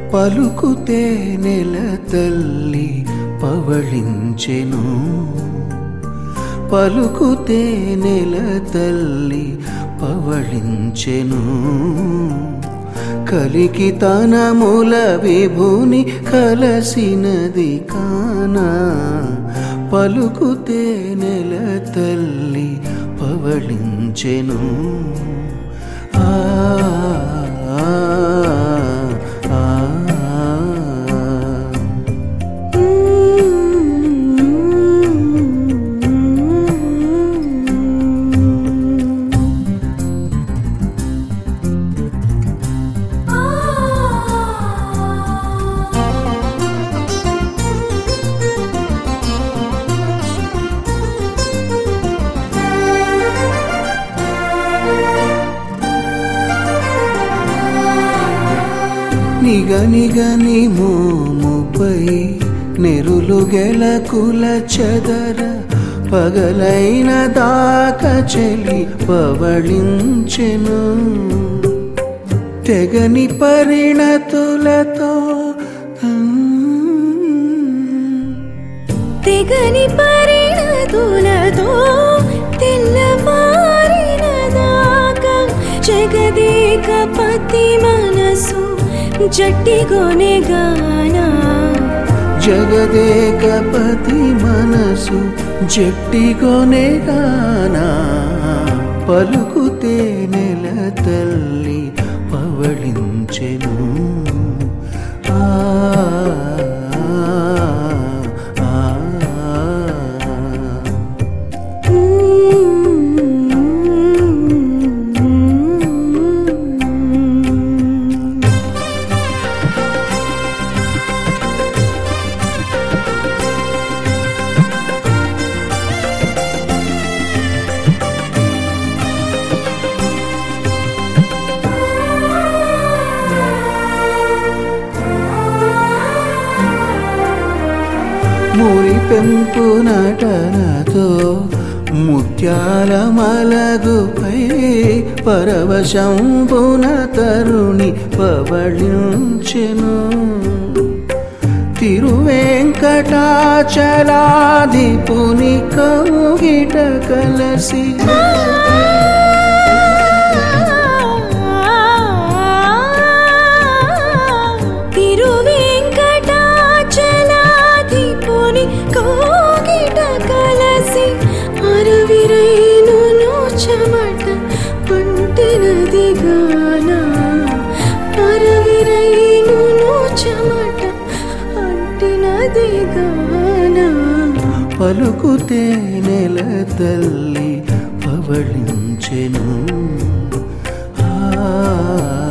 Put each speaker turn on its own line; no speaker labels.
పలుకుతే నెల తల్లి పవళించెను పలుకుతే నెల తల్లి పవళించెను కలికి తన మూల విభుని కలసినది కానా పలుకుతే నెల తల్లి పవళించెను ఆ ఆ, ఆ, ఆ. నిగనిగని మోముపై నెరులు గెలకుల చెదర పగలైన దాక చెలి పవళించెను తెగని పరిణతులతో
తెగని పరిణతులతో తెల్లవారిన దాకా జగదేక పతి మనసు జట్టిగొనే గానా
జగదేకపతి మనసు జట్టిగొనే గానా పలుకుతే నెల తల్లి పవళించెను ఆ ఆ, ఆ. మురి పెంపు నటనతో ముత్యాల మలగుపై పరవశంబున తరుణి పవళించెను తిరువేంకటాచలాధిపుని కౌగిట కలసి
తిరువేంకటాచలాధిపుని కోగిట కలసి అరవిరైను చెమట పంటినది గానా అరవిరైను చెమట అంటినది గానా
పలుకుతే నెల తల్లి పవళించెను ఆ